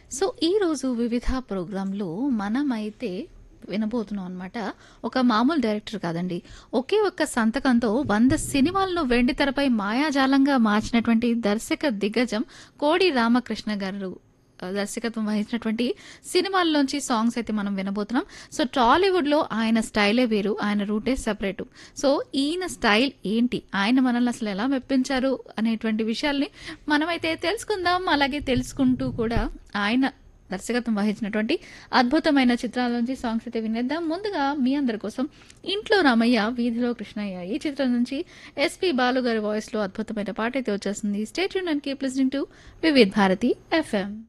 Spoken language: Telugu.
సో ఈరోజు వివిధ ప్రోగ్రాంలో మనమైతే వినబోతున్నాం అనమాట ఒక మామూలు డైరెక్టర్ కాదండి ఒకే ఒక్క సంతకంతో వంద సినిమాలను వెండి తెరపై మాయాజాలంగా మార్చినటువంటి దర్శక దిగ్గజం కోడి రామకృష్ణ గారు ఆ, దర్శకత్వం వహించినటువంటి సినిమాల్లోంచి సాంగ్స్ అయితే మనం వినబోతున్నాం సో టాలీవుడ్లో ఆయన స్టైలే వేరు ఆయన రూటే సెపరేట్ సో ఈయన స్టైల్ ఏంటి ఆయన మనల్ని అసలు ఎలా మెప్పించారు అనేటువంటి విషయాల్ని మనమైతే తెలుసుకుందాం అలాగే తెలుసుకుంటూ కూడా ఆయన దర్శకత్వం వహించినటువంటి అద్భుతమైన చిత్రాల నుంచి సాంగ్స్ అయితే వినేద్దాం ముందుగా మీ అందరి కోసం ఇంట్లో రామయ్య వీధిలో కృష్ణయ్య ఈ చిత్రం నుంచి ఎస్పి బాలు గారి వాయిస్ లో అద్భుతమైన పాట అయితే వచ్చేస్తుంది స్టేట్ యూన్ and keep listening to Vividh Bharati FM